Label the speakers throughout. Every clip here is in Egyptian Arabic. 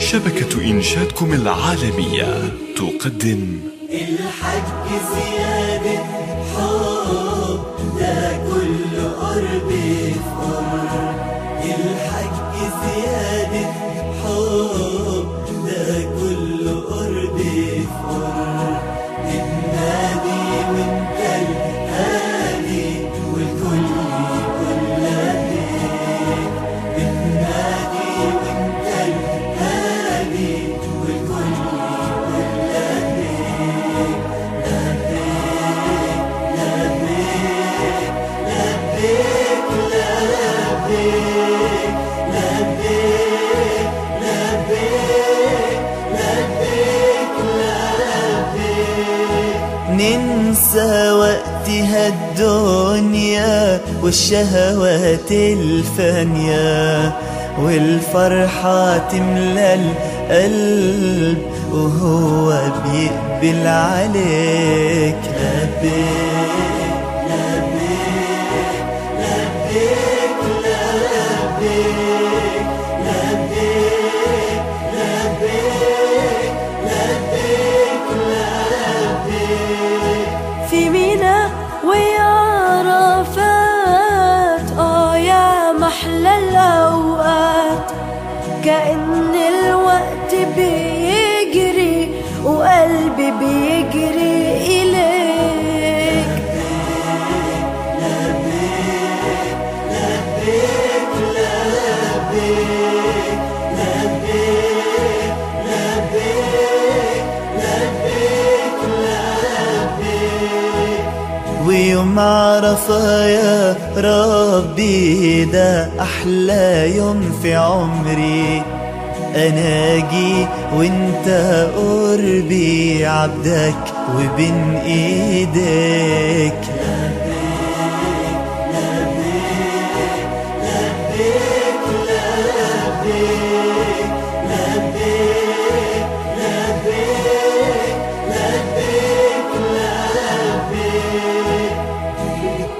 Speaker 1: شبكة إنشادكم العالمية تقدم
Speaker 2: الحج زيادة حب ده كل قرب في قرب الحج زيادة حب ده كل قرب في قرب النادي وانت الهادي والكل يقول لبيك النادي وانت الهادي والكل يقول لبيك لبيك لبيك لبيك لبيك لبيك لبيك ننسى وقتها الدنيا والشهوات الفانية والفرحة تملى القلب وهو بيقبل عليك لبيك لبيك لبيك لبيك لبيك لبيك لبيك لبيك
Speaker 3: في مينا ويعرفات اه يا محلى الاوقات كأن الوقت بيجري وقلبي بيجري إليك
Speaker 2: لبيك لبيك لبيك لبيك لبيك لبيك ويوم عرفة يا ربي ده أحلى يوم في عمري أنا أجي وانت قربي عبدك وبين ايديك لبيك لبيك لبيك لبيك لبيك لبيك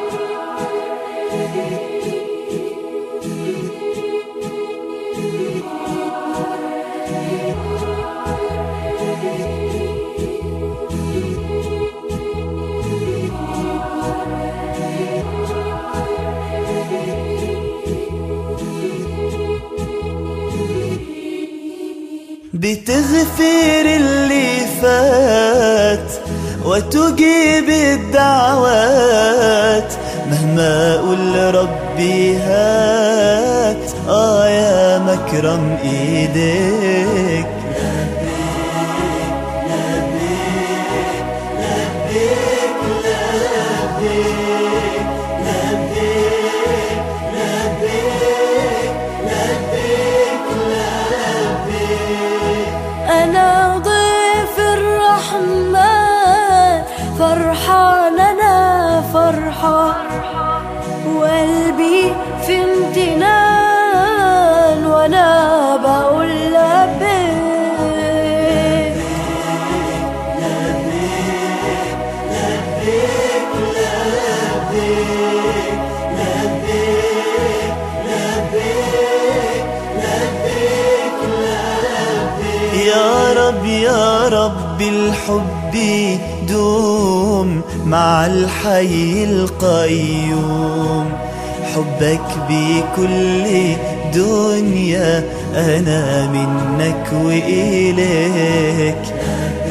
Speaker 2: بتغفر اللي فات وتجيب الدعوات مهما اقول ربي هات اه يا مكرم ايديك لبيك لبيك لبيك لبيك لبيك لبيك
Speaker 3: أنا ضيف الرحمن فرحان أنا فرحان وقلبي في امتنان وأنا بقول لبيك
Speaker 2: لبيك لبيك لبيك لبيك لبيك لبيك يا رب يا رب الحب دوم مع الحي القيوم حبك بكل دنيا أنا منك وإليك